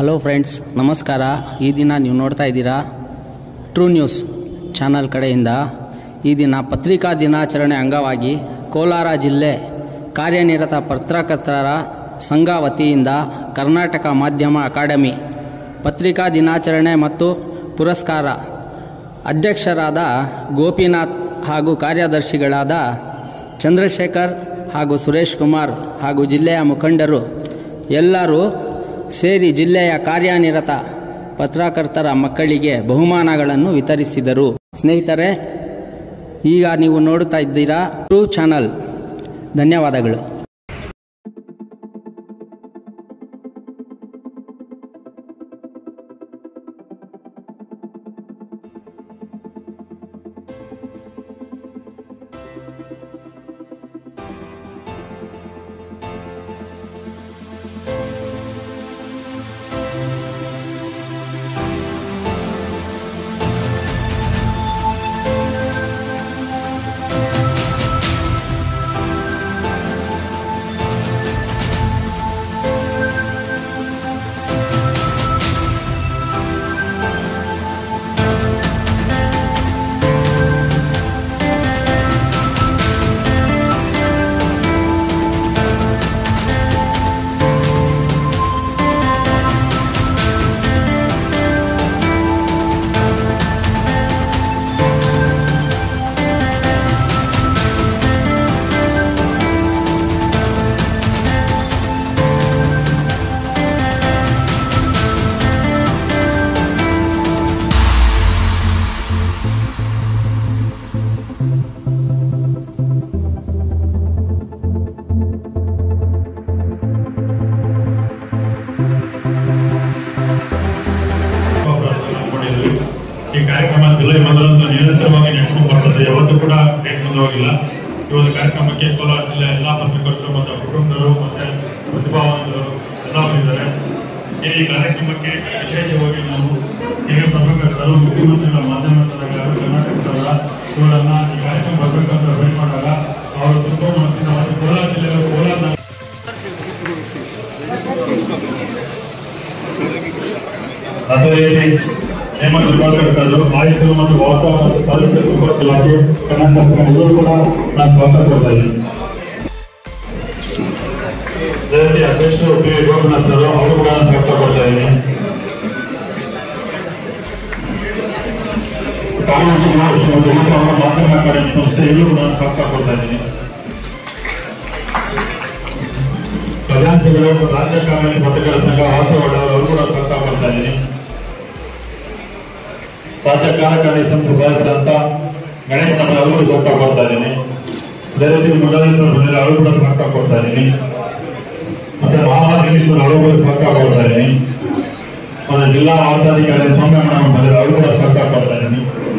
Hello friends ನಮಸ್ಕಾರ ಈ ದಿನ ನೀವು ನೋಡ್ತಾ ಇದ್ದೀರಾ ಟ್ರೂ ನ್ಯೂಸ್ ಚಾನಲ್ ಕಡೆಯಿಂದ ಈ ದಿನ ಪತ್ರಿಕಾ ದಿನಾಚರಣೆ ಅಂಗವಾಗಿ ಕೋಲಾರ ಜಿಲ್ಲೆ ಕಾರ್ಯನಿರತ ಪತ್ರಕರ್ತರ ಸಂಘ ವತಿಯಿಂದ ಕರ್ನಾಟಕ ಮಾಧ್ಯಮ ಅಕಾಡೆಮಿ ಪತ್ರಿಕಾ ದಿನಾಚರಣೆ ಮತ್ತು ಪುರಸ್ಕಾರ ಅಧ್ಯಕ್ಷರಾದ ಗೋಪಿನಾಥ್ ಹಾಗೂ ಕಾರ್ಯದರ್ಶಿಗಳಾದ ಚಂದ್ರಶೇಖರ್ ಹಾಗೂ ಸುರೇಶ್ ಕುಮಾರ್ ಹಾಗೂ ಜಿಲ್ಲೆಯ ಮುಖಂಡರು ಎಲ್ಲರೂ ಸೇರಿ ಜಿಲ್ಲೆಯ ಕಾರ್ಯನಿರತ ಪತ್ರಕರ್ತರ ಮಕ್ಕಳಿಗೆ ಬಹುಮಾನಗಳನ್ನು ವಿತರಿಸಿದರು ಸ್ನೇಹಿತರೆ ಈಗ ನೀವು ನೋಡುತ್ತಾ ಇದ್ದೀರಾ ಟ್ರೂ ಚಾನಲ್ ಧನ್ಯವಾದಗಳು ಮಾಡಿದ್ವಿ ಈ ಕಾರ್ಯಕ್ರಮ ಜುಲೈ ಮೊದಲಂದು ನಿರಂತರವಾಗಿ ನಡೆಸಿಕೊಂಡು ಬರ್ತದೆ ಯಾವತ್ತೂ ಕೂಡ ಡೇಟ್ ಮುಂದೆ ಹೋಗಿಲ್ಲ ಈ ಒಂದು ಕಾರ್ಯಕ್ರಮಕ್ಕೆ ಕೋಲಾರ ಜಿಲ್ಲೆ ಎಲ್ಲಾ ಪತ್ರಕರ್ತರು ಮತ್ತು ಕುಟುಂಬದವರು ಮತ್ತೆ ಪ್ರತಿಭಾವಂತರು ಎಲ್ಲ ಬಂದಿದ್ದಾರೆ ಈ ಕಾರ್ಯಕ್ರಮಕ್ಕೆ ವಿಶೇಷವಾಗಿ ನಾವು ಹಿರಿಯ ಪತ್ರಕರ್ತರು ಮುಖ್ಯಮಂತ್ರಿಗಳ ಮಾಧ್ಯಮದವರ ಕರ್ನಾಟಕದವರ ಇವರನ್ನ ಈ ಕಾರ್ಯಕ್ರಮ ಬರ್ಬೇಕಂತ ವೇಟ್ ಮಾಡಿದಾಗ ಅವರು ತುಂಬ ಮನಸ್ಸಿನ ಮತ್ತು ಕೋಲಾರ ಜಿಲ್ಲೆಯ ಕೋಲಾರ ನಗರ ಅದೇ ರೀತಿ ನೇಮಕ ಪತ್ರಕರ್ತರು ಆಯುಕ್ತರು ಮತ್ತು ವಾತಾವರಣ ತಾಲೂಕು ಸಂಪರ್ಕ ಇಲಾಖೆ ಕರ್ನಾಟಕ ಎಲ್ಲರೂ ಕೂಡ ನಾನು ಸ್ವಾಗತ ಕೊಡ್ತಾ ಇದ್ದೀನಿ ಅದೇ ರೀತಿ ಅಧ್ಯಕ್ಷರು ಪಿ ಗೋಪಿನಾಥ್ ಸರ್ ಅವರು ಕೂಡ ನಾನು ಸ್ವಾಗತ ಕೊಡ್ತಾ ಇದ್ದೀನಿ ಕಾನೂನು ಸುಮಾರು ಮತ್ತು ಉನ್ನತ ಮಾಧ್ಯಮ ಅಕಾಡೆಮಿ ಸಂಸ್ಥೆ ಎಲ್ಲೂ ಕೂಡ ನಾನು ಸ್ವಾಗತ ಕೊಡ್ತಾ ಇದ್ದೀನಿ ಖಜಾಂಚಿಗಳು ರಾಜ್ಯ ಕಾನೂನು ಪತ್ರಕರ್ತರ ಸಂಘ ವಾಸವಾಡ ಅವರು ಕೂಡ ಸ್ವಾಗತ ಕೊಡ್ತಾ ಇದ್ದೀನಿ ರಾಜ್ಯ ಕಾರ್ಯಕಾರಿ ಸಂಸ್ಥೆ ಸದಸ್ಯರಂತ ಗಣೇಶ್ ನಮ್ಮ ಅವರು ಕೂಡ ಸ್ವಾಗತ ಕೊಡ್ತಾ ಇದ್ದೀನಿ ಅದೇ ರೀತಿ ಮುರಾರೀಶ್ವರ ಬಂದಿರೋ ಅವರು ಕೂಡ ಸ್ವಾಗತ ಕೊಡ್ತಾ ಇದ್ದೀನಿ ಮತ್ತೆ ಮಹಾಮಾದೇಶ್ವರ ಅವರು ಕೂಡ ಸ್ವಾಗತ ಕೊಡ್ತಾ ಇದ್ದೀನಿ ಮತ್ತೆ ಜಿಲ್ಲಾ ಆಡಳಿತಾಧಿಕಾರಿ ಸೌಮ್ಯ ಮೇಡಮ್ ಬಂದಿರೋ ಅವರು ಕೂಡ ಸ್ವಾಗತ ಕೊಡ್ತಾ ಇದ್ದೀನಿ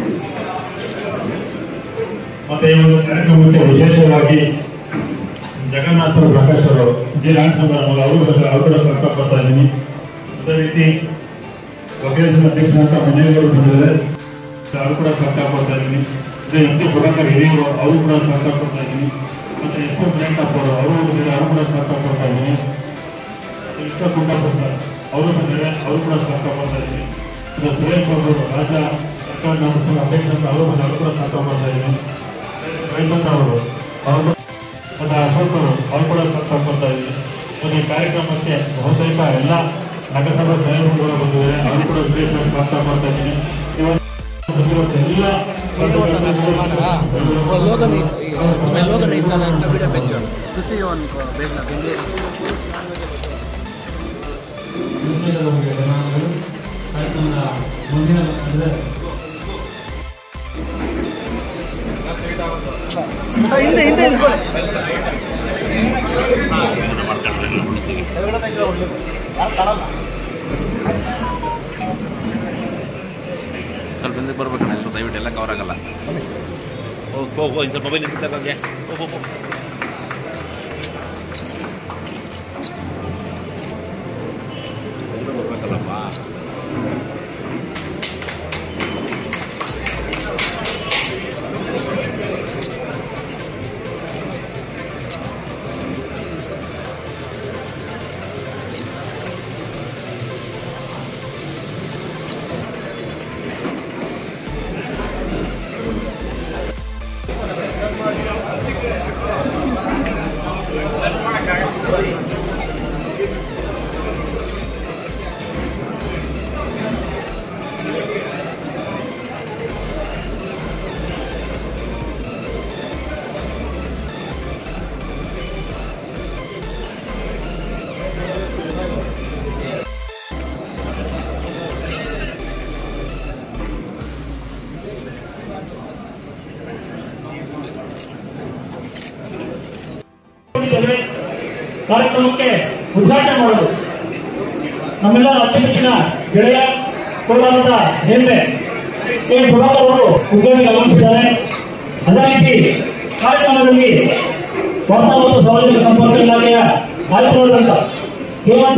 ಮತ್ತೆ ಈ ಒಂದು ಕಾರ್ಯಕ್ರಮಕ್ಕೆ ವಿಶೇಷವಾಗಿ ಜಗನ್ನಾಥ ಪ್ರಕಾಶ್ ಅವರು ಜಿ ರಾಮಚಂದ್ರ ಅವರು ಬಂದಿರೋ ಅವರು ಕೂಡ ಸ್ವಾಗತ ಕೊಡ್ತಾ ಇದ್ದೀನಿ ಅದೇ ರೀತಿ ವಕೀಲ ಸಂಘ ಅಧ್ಯಕ್ಷರಾದ ಮನೆಯವರು ಬಂದಿದ್ದಾರೆ ಅವರು ಕೂಡ ಸ್ವಾಗತ ಕೊಡ್ತಾ ಇದ್ದೀನಿ ಅದೇ ಎಂ ಪಿ ಪ್ರಭಾಕರ್ ಹಿರಿಯವರು ಅವರು ಕೂಡ ಸ್ವಾಗತ ಕೊಡ್ತಾ ಇದ್ದೀನಿ ಮತ್ತೆ ಎಸ್ ಎಂ ಪ್ರಿಯಾಂಕಪ್ಪ ಅವರು ಅವರು ಬಂದಿದ್ದಾರೆ ಅವರು ಕೂಡ ಸ್ವಾಗತ ಕೊಡ್ತಾ ಇದ್ದೀನಿ ಮತ್ತೆ ವಿಶ್ವ ಕುಂಡಪ್ಪ ಸರ್ ಅವರು ಬಂದಿದ್ದಾರೆ ಅವರು ಕೂಡ ಸ್ವಾಗತ ಕೊಡ್ತಾ ಇದ್ದೀನಿ ಮತ್ತೆ ಸುರೇಶ್ ಬಾಬು ರಾಜ್ಯ ಸರ್ಕಾರ ಸಂಘ ಅಧ್ಯಕ್ಷ ಅಂತ ಅವರು ಬಂದು ಅವರು ಕೂಡ ಸ್ವಾಗತ ಕೊಡ್ತಾ ಇದ್ದೀನಿ ವೈಕುಂಠ ಅವರು ಅವರು ಮತ್ತೆ ಅಶೋಕ್ ಅವರು ಅವರು ಕೂಡ ಸ್ವಾಗತ ಕೊಡ್ತಾ ಇದ್ದೀನಿ ಮತ್ತೆ ಈ ಕಾರ್ಯಕ್ರಮಕ್ಕೆ ಬಹುತೇಕ ಎಲ್ಲ ನಗರಸಭಾ ಸಹಾಯಕರು ಬಂದಿದ್ದಾರೆ ಅವರು ಕೂಡ ವಿಶೇಷವಾಗಿ ಸ್ವಾಗತ ಮಾಡ್ತಾ ಇದ್ದೀನಿ ಇವತ್ತು ಬಂದಿರೋ ಎಲ್ಲ logo ni el logo ni sana na vida pecho. Gusto yon ko beg na bindi. ಹಿಂದೆ ಹಿಂದೆ ನಿಂತ್ಕೊಳ್ಳಿ ಸ್ವಲ್ಪ ಹಿಂದಕ್ಕೆ ಬರ್ಬೇಕಣ್ಣ ಎಲ್ಲರೂ ದಯವಿಟ್ಟು ಎಲ್ಲ ಕವರ್ ಆಗಲ್ಲ ಹೋಗಿ ಹೋಗು ಇನ್ನು ಸ್ವಲ್ಪ ಮೊಬೈಲ್ ನಿಂತಿದ್ದಾಗ ಹೋಗಿ ಹೋಗು ಹೋಗು ಎಲ್ಲರೂ ಬರ್ಬೇಕಲ್ಲಪ್ಪ ಕಾರ್ಯಕ್ರಮಕ್ಕೆ ಉದ್ಘಾಟನೆ ಮಾಡೋದು ನಮ್ಮೆಲ್ಲರ ಅಚ್ಚುಮೆಚ್ಚಿನ ಗೆಳೆಯ ಕೋಲಾರದ ಹೆಮ್ಮೆ ಕೆ ಪ್ರಭಾಕರ್ ಅವರು ಉದ್ಘಾಟನೆ ಗಮನಿಸಿದ್ದಾರೆ ಅದೇ ರೀತಿ ಕಾರ್ಯಕ್ರಮದಲ್ಲಿ ವಾರ್ತಾ ಮತ್ತು ಸಾರ್ವಜನಿಕ ಸಂಪರ್ಕ ಇಲಾಖೆಯ ಆಯುಕ್ತರಾದಂಥ ಹೇಮಂತ್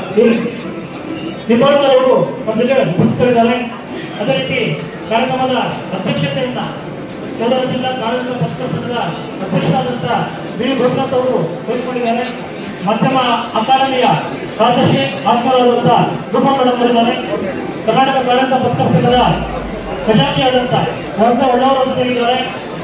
ನಿಂಬಾಳ್ಕರ್ ಅವರು ನಮ್ಮ ಜೊತೆ ಉಪಸ್ಥಿತರಿದ್ದಾರೆ ಅದೇ ರೀತಿ ಕಾರ್ಯಕ್ರಮದ ಅಧ್ಯಕ್ಷತೆಯನ್ನ ಕೋಲಾರ ಜಿಲ್ಲಾ ಕಾರ್ಮಿಕ ಪತ್ರ ಸಂಘದ ಅಧ್ಯಕ್ಷರಾದಂಥ ವಿ ಗೋಪಿನಾಥ್ ಅವರು ವಹಿಸಿಕೊಂಡಿದ್ದಾರೆ ಮಾಧ್ಯಮ ಅಕಾಡೆಮಿಯ ಕಾರ್ಯದರ್ಶಿ ಆತ್ಮರಾದಂಥ ರೂಪಾ ಮೇಡಮ್ ಅವರಿದ್ದಾರೆ ಕರ್ನಾಟಕ ಕಾರ್ಮಿಕ ಪತ್ರ ಸಂಘದ ಖಜಾಂಚಿಯಾದಂಥ ಹೊಸ ಒಳ್ಳವರು ಅಂತ ಹೇಳಿದ್ದಾರೆ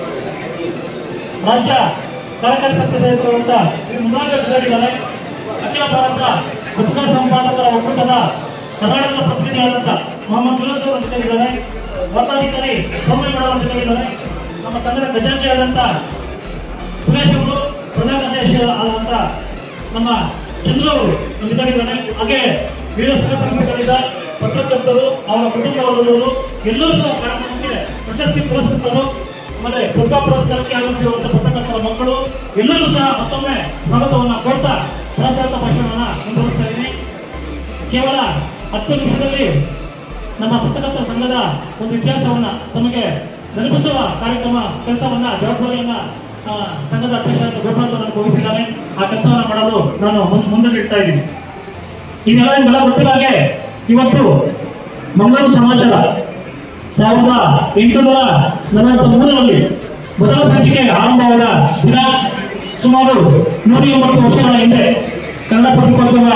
ರಾಜ್ಯ ಕಾರ್ಯಕಾರಿ ಸದಸ್ಯರಾದಂಥ ಶ್ರೀ ಮುನ್ನಾಗ ಇದ್ದಾರೆ ಅಖಿಲ ಭಾರತ ಪತ್ರಿಕಾ ಸಂಪಾದಕರ ಒಕ್ಕೂಟದ ಕರ್ನಾಟಕದ ಪ್ರತಿನಿಧಿಯಾದಂಥ ಮೊಹಮ್ಮದ್ ಯುನಸ್ ಅವರು ಜೊತೆಗಿದ್ದಾರೆ ವಾರ್ತಾಧಿಕಾರಿ ಸೌಮ್ಯ ಮೇಡಮ್ ಅವರು ಜೊತೆಗಿದ್ದಾರೆ ನಮ್ಮ ಸಂಘದ ಖಜಾಂಚಿಯಾದಂಥ ಸುರೇಶ್ ಅವರು ಪ್ರಧಾನ ಅಧ್ಯಕ್ಷ ಆದಂಥ ನಮ್ಮ ಚಂದ್ರ ಅವರು ನಮ್ಮ ಜೊತೆಗಿದ್ದಾರೆ ಹಾಗೆ ವಿವಿಧ ಸಂಘ ಸಂಸ್ಥೆಗಳಿಂದ ಪತ್ರಕರ್ತರು ಅವರ ಕುಟುಂಬದವರು ಎಲ್ಲರೂ ಸಹ ಕಾರ್ಯಕ್ರಮಕ್ಕೆ ಪ್ರಶಸ್ತಿ ಪುರಸ್ಕೃತರು ಆಮೇಲೆ ಪ್ರತಿಭಾ ಪುರಸ್ಕಾರಕ್ಕೆ ಆಗಮಿಸಿರುವಂತಹ ಪತ್ರಕರ್ತರ ಮಕ್ಕಳು ಎಲ್ಲರೂ ಸಹ ಮತ್ತೊಮ್ಮೆ ಸ್ವಾಗತವನ್ನ ಕೊಡ್ತಾ ಸಹಸ್ರಾರ್ಥ ಭಾಷಣವನ್ನ ಮುಂದುವರಿಸ್ತಾ ಇದ್ದೀನಿ ಕೇವಲ ಹತ್ತು ನಿಮಿಷದಲ್ಲಿ ನಮ್ಮ ಪತ್ರಕರ್ತರ ಸಂಘದ ಒಂದು ಇತಿಹಾಸವನ್ನ ತಮಗೆ ನೆನಪಿಸುವ ಕಾರ್ಯಕ್ರಮ ಕೆಲಸವನ್ನ ಜವಾಬ್ದಾರಿಯನ್ನ ಆ, ಸಂಘದ ಅಧ್ಯಕ್ಷರಾದ ಗೋಪಾಲ್ ನನಗೆ ವಹಿಸಿದ್ದಾರೆ ಆ ಕೆಲಸವನ್ನ ಮಾಡಲು ನಾನು ಮುಂದೆ ಮುಂದೆ ಇಡ್ತಾ ಇದ್ದೀನಿ ಈಗೆಲ್ಲ ನಿಮ್ಗೆಲ್ಲ ಗೊತ್ತಿರೋ ಹಾಗೆ ಇವತ್ತು ಮಂಗಳೂರು ಸಮಾಚಾರ ಸಾವಿರದ ಎಂಟುನೂರ ನಲವತ್ತ ಮೂರರಲ್ಲಿ ಮೊದಲ ಸಂಚಿಕೆ ಆರಂಭವಾದ ದಿನ ಸುಮಾರು ನೂರ ಎಂಬತ್ತು ವರ್ಷಗಳ ಹಿಂದೆ ಕನ್ನಡ ಪತ್ರಿಕೋತ್ಸವ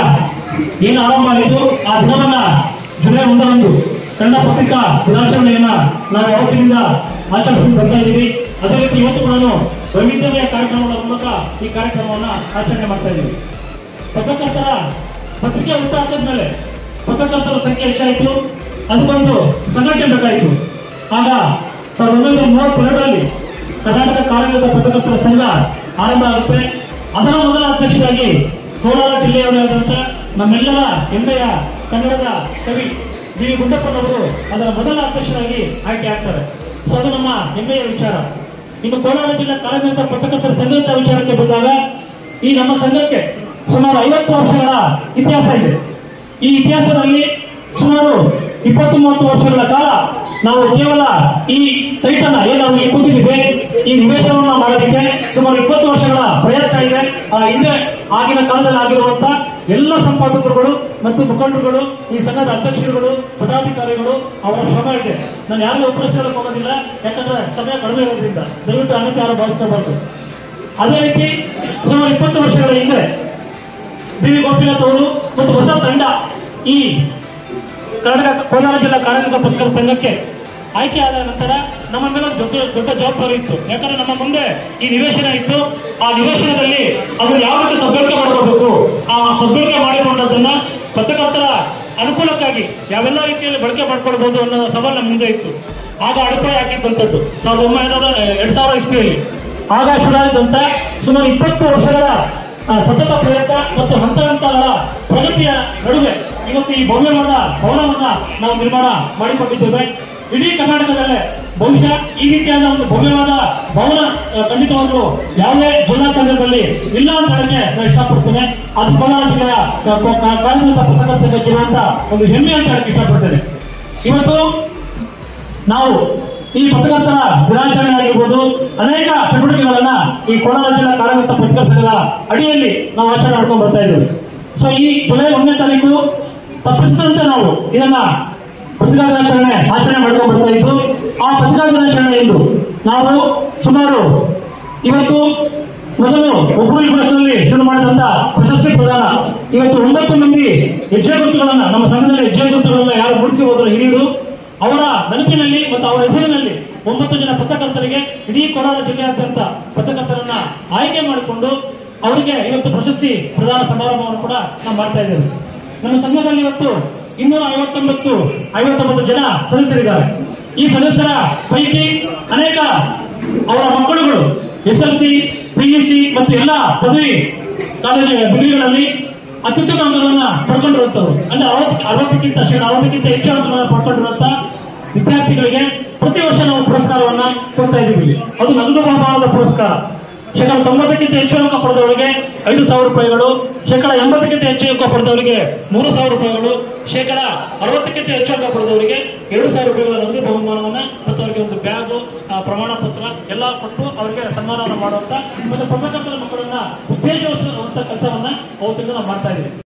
ಏನು ಆರಂಭ ಆಯಿತು ಆ ದಿನವನ್ನ ಜುಲೈ ಒಂದರಂದು ಕನ್ನಡ ಪತ್ರಿಕಾ ದಿನಾಚರಣೆಯನ್ನ ನಾವು ಅವತ್ತಿನಿಂದ ಆಚರಿಸ್ಕೊಂಡು ಬರ್ತಾ ಇದ್ದೀವಿ ಅದೇ ರೀತಿ ಇವತ್ತು ಕೂಡ ವೈವಿಧ್ಯಮಯ ಕಾರ್ಯಕ್ರಮಗಳ ಮೂಲಕ ಈ ಕಾರ್ಯಕ್ರಮವನ್ನ ಆಚರಣೆ ಮಾಡ್ತಾ ಇದ್ದೀವಿ ಪತ್ರಕರ್ತರ ಪತ್ರಿಕೆ ಹುಟ್ಟು ಹಾಕಿದ್ಮೇಲೆ ಪತ್ರಕರ್ತರ ಸಂಖ್ಯೆ ಹೆಚ್ಚಾಯಿತು ಅದಕ್ಕೊಂದು ಸಂಘಟನೆ ಬೇಕಾಯಿತು ಆಗ ಸಾವಿರದ ಒಂಬೈನೂರ ಮೂವತ್ತೆರಡರಲ್ಲಿ ಕರ್ನಾಟಕ ಕಾರ್ಯನಿರತ ಪತ್ರಕರ್ತರ ಸಂಘ ಆರಂಭ ಆಗುತ್ತೆ ಅದರ ಮೊದಲ ಅಧ್ಯಕ್ಷರಾಗಿ ಕೋಲಾರ ಜಿಲ್ಲೆಯವರಾದಂಥ ನಮ್ಮೆಲ್ಲರ ಹೆಮ್ಮೆಯ ಕನ್ನಡದ ಕವಿ ಬಿ ಗುಂಡಪ್ಪನವರು ಅದರ ಮೊದಲ ಅಧ್ಯಕ್ಷರಾಗಿ ಆಯ್ಕೆ ಆಗ್ತಾರೆ ಸೊ ಅದು ನಮ್ಮ ಹೆಮ್ಮೆಯ ವಿಚಾರ ಇನ್ನು ಕೋಲಾರ ಜಿಲ್ಲಾ ಕಾರ್ಯನಿರತ ಪತ್ರಕರ್ತರ ಸಂಘದ ವಿಚಾರಕ್ಕೆ ಬಂದಾಗ ಈ ನಮ್ಮ ಸಂಘಕ್ಕೆ ಸುಮಾರು ಐವತ್ತು ವರ್ಷಗಳ ಇತಿಹಾಸ ಇದೆ ಈ ಇತಿಹಾಸದಲ್ಲಿ ಸುಮಾರು ಇಪ್ಪತ್ತು ಮೂವತ್ತು ವರ್ಷಗಳ ಕಾಲ ನಾವು ಕೇವಲ ಈ ಸೈಟ್ ಅನ್ನ ಏನು ನಾವು ಇಲ್ಲಿ ಕೂತಿದ್ದೀವಿ ಈ ನಿವೇಶನವನ್ನ ಮಾಡೋದಕ್ಕೆ ಸುಮಾರು ಇಪ್ಪತ್ತು ವರ್ಷಗಳ ಪ್ರಯತ್ನ ಇದೆ ಆ ಹಿಂದೆ ಆಗಿನ ಕಾಲದಲ್ಲಿ ಆಗಿರುವಂತ ಎಲ್ಲ ಸಂಪಾದಕರುಗಳು ಮತ್ತು ಮುಖಂಡರುಗಳು ಈ ಸಂಘದ ಅಧ್ಯಕ್ಷರುಗಳು ಪದಾಧಿಕಾರಿಗಳು ಅವರ ಶ್ರಮ ಇದೆ ನಾನು ಯಾರಿಗೂ ಉಪರಿಸಲು ಹೋಗೋದಿಲ್ಲ ಯಾಕಂದ್ರೆ ಸಮಯ ಕಡಿಮೆ ಇರೋದ್ರಿಂದ ದಯವಿಟ್ಟು ಅನಂತ ಯಾರು ಭಾವಿಸ್ಕೋಬಾರ್ದು ಅದೇ ರೀತಿ ಸುಮಾರು ಇಪ್ಪತ್ತು ವರ್ಷಗಳ ಹಿಂದೆ ಬಿ ವಿ ಗೋಪಿನಾಥ್ ಅವರು ಮತ್ತು ಹೊಸ ತಂಡ ಈ ಕರ್ನಾಟಕ ಕೋಲಾರ ಜಿಲ್ಲಾ ಕಾರ್ಮಿಕ ಪತ್ರಕರ್ತರ ಸಂಘಕ್ಕೆ ಆಯ್ಕೆ ಆದ ನಂತರ ನಮ್ಮ ಮೇಲೆ ಒಂದು ದೊಡ್ಡ ದೊಡ್ಡ ಜವಾಬ್ದಾರಿ ಇತ್ತು ಯಾಕಂದ್ರೆ ನಮ್ಮ ಮುಂದೆ ಈ ನಿವೇಶನ ಇತ್ತು ಆ ನಿವೇಶನದಲ್ಲಿ ಅದು ಯಾವ ರೀತಿ ಸದ್ಬಳಕೆ ಮಾಡ್ಕೋಬೇಕು ಆ ಸದ್ಬಳಕೆ ಮಾಡಿಕೊಂಡದನ್ನ ಪತ್ರಕರ್ತರ ಅನುಕೂಲಕ್ಕಾಗಿ ಯಾವೆಲ್ಲ ರೀತಿಯಲ್ಲಿ ಬಳಕೆ ಮಾಡ್ಕೊಳ್ಬಹುದು ಅನ್ನೋ ಸವಾಲು ನಮ್ಮ ಮುಂದೆ ಇತ್ತು ಆಗ ಅಡಿಪಾಯ ಹಾಕಿದ್ದಂಥದ್ದು ಸಾವಿರದ ಒಂಬೈನೂರ ಎರಡ್ ಸಾವಿರ ಇಸ್ವಿಯಲ್ಲಿ ಆಗ ಶುರುವಾದಂತ ಸುಮಾರು ಇಪ್ಪತ್ತು ವರ್ಷಗಳ ಆ, ಸತತ ಪ್ರಯತ್ನ ಮತ್ತು ಹಂತ ಹಂತಗಳ ಪ್ರಗತಿಯ ನಡುವೆ ಇವತ್ತು ಈ ಭವ್ಯವಾದ ಭವನವನ್ನ ನಾವು ನಿರ್ಮಾಣ ಮಾಡಿಕೊಂಡಿದ್ದೇವೆ ಇಡೀ ಕರ್ನಾಟಕದಲ್ಲೇ ಬಹುಶಃ ಈ ರೀತಿಯಾದ ಒಂದು ಭವ್ಯವಾದ ಭವನ ಆ, ಖಂಡಿತವಾಗ್ಲೂ ಯಾವುದೇ ಜಿಲ್ಲಾ ಕೇಂದ್ರದಲ್ಲಿ ಇಲ್ಲ ಅಂತ ಹೇಳಕ್ಕೆ ನಾನು ಇಷ್ಟಪಡ್ತೇನೆ ಅದು ಕೋಲಾರ ಜಿಲ್ಲೆಯ ಕ- ಕ- ಕ- ಕಾರ್ಮಿಕ ಪತ್ರಕರ್ತರ ಬಗ್ಗೆ ಇರುವಂತ ಒಂದು ಹೆಮ್ಮೆ ಅಂತ ಹೇಳಕ್ಕೆ ಇಷ್ಟಪಡ್ತೇನೆ ಇವತ್ತು ನಾವು ಈ ಪತ್ರಕರ್ತರ ದಿನಾಚರಣೆ ಆಗಿರ್ಬೋದು ಅನೇಕ ಚಟುವಟಿಕೆಗಳನ್ನ ಈ ಕೋಲಾರ ಜಿಲ್ಲಾ ಕಾರ್ಯನಿರತ ಪತ್ರಕರ್ತರ ಸಂಘದ ಅಡಿಯಲ್ಲಿ ನಾವು ಆಚರಣೆ ಮಾಡ್ಕೊಂಡು ಬರ್ತಾ ಇದ್ದೀವಿ ಸೊ ಈ ಜುಲೈ ಒಂದನೇ ತಾರೀಕು ತಪ್ಪಿಸಿದಂತೆ ನಾವು ಇದನ್ನ ಪತ್ರಿಕಾ ದಿನಾಚರಣೆ ಆಚರಣೆ ಮಾಡ್ಕೊಂಡು ಬರ್ತಾ ಇದ್ದು ಆ ಪತ್ರಿಕಾ ದಿನಾಚರಣೆ ಎಂದು ನಾವು ಸುಮಾರು ಇವತ್ತು ಮೊದಲು ಒಬ್ಬರು ಇಬ್ಬರಲ್ಲಿ ಶುರು ಮಾಡಿದಂತ ಪ್ರಶಸ್ತಿ ಪ್ರದಾನ ಇವತ್ತು ಒಂಬತ್ತು ಮಂದಿ ಹೆಜ್ಜೆ ಗುರುತುಗಳನ್ನ ನಮ್ಮ ಸಂಘದಲ್ಲಿ ಹೆಜ್ಜೆ ಗುರುತುಗಳನ್ನ ಯಾರು ಮೂಡಿಸಿ ಹೋದ್ರು ಹಿರಿಯರು ಅವರ ನೆನಪಿನಲ್ಲಿ ಮತ್ತು ಅವರ ಹೆಸರಿನಲ್ಲಿ ಒಂಬತ್ತು ಜನ ಪತ್ರಕರ್ತರಿಗೆ ಇಡೀ ಕೋಲಾರ ಜಿಲ್ಲೆಯಾದ್ಯಂತ ಪತ್ರಕರ್ತರನ್ನ ಆಯ್ಕೆ ಮಾಡಿಕೊಂಡು ಅವರಿಗೆ ಇವತ್ತು ಪ್ರಶಸ್ತಿ ಪ್ರದಾನ ಸಮಾರಂಭವನ್ನು ಕೂಡ ನಾವು ಮಾಡ್ತಾ ಇದ್ದೇವೆ ನಮ್ಮ ಸಂಘದಲ್ಲಿ ಇವತ್ತು ಇನ್ನೂರ ಐವತ್ತೊಂಬತ್ತು ಐವತ್ತೊಂಬತ್ತು ಜನ ಸದಸ್ಯರಿದ್ದಾರೆ ಈ ಸದಸ್ಯರ ಪೈಕಿ ಅನೇಕ ಅವರ ಮಕ್ಕಳುಗಳು ಎಸ್ ಎಲ್ ಸಿ ಪಿಯುಸಿ ಮತ್ತು ಎಲ್ಲ ಪದವಿ ಕಾಲೇಜು ಡಿಗ್ರಿಗಳಲ್ಲಿ ಅತ್ಯುತ್ತಮ ಅಂಕಗಳನ್ನ ಪಡ್ಕೊಂಡಿರುವಂತವ್ರು ಅಂದ್ರೆ ಅರವತ್ತು ಅರವತ್ತಕ್ಕಿಂತ ಶೇಕಡ ಅರವತ್ತಕ್ಕಿಂತ ಹೆಚ್ಚು ಅಂಕಗಳನ್ನ ಪಡ್ಕೊಂಡಿರುವಂತ ವಿದ್ಯಾರ್ಥಿಗಳಿಗೆ ಪ್ರತಿ ವರ್ಷ ನಾವು ಪುರಸ್ಕಾರವನ್ನ ಕೊಡ್ತಾ ಇದ್ದೀವಿ ಅದು ನಗದು ಬಹುಮಾನದ ಪುರಸ್ಕಾರ ಶೇಕಡ ತೊಂಬತ್ತಕ್ಕಿಂತ ಹೆಚ್ಚು ಅಂಕ ಪಡೆದವರಿಗೆ ಐದು ಸಾವಿರ ರೂಪಾಯಿಗಳು ಶೇಕಡ ಎಂಬತ್ತಕ್ಕಿಂತ ಹೆಚ್ಚು ಅಂಕ ಪಡೆದವರಿಗೆ ಮೂರು ಸಾವಿರ ರೂಪಾಯಿಗಳು ಶೇಕಡ ಅರವತ್ತಕ್ಕಿಂತ ಹೆಚ್ಚು ಅಂಕ ಪಡೆದವರಿಗೆ ಎರಡು ಸಾವಿರ ರೂಪಾಯಿಗಳ ನಗದು ಬಹುಮಾನವನ್ನ ಮತ್ತು ಅವರಿಗೆ ಒಂದು ಬ್ಯಾಗು ಆ, ಪ್ರಮಾಣ ಪತ್ರ ಎಲ್ಲ ಕೊಟ್ಟು ಅವರಿಗೆ ಸನ್ಮಾನವನ್ನು ಮಾಡುವಂತ ಮತ್ತು ಪತ್ರಕರ್ತರ ಮಕ್ಕಳನ್ನ ಉತ್ತೇಜಿಸುವಂತ ಕೆಲಸವನ್ನ ಅವತ್ತಿಂದ ನಾವು ಮಾಡ್ತಾ ಇದ್ದೀವಿ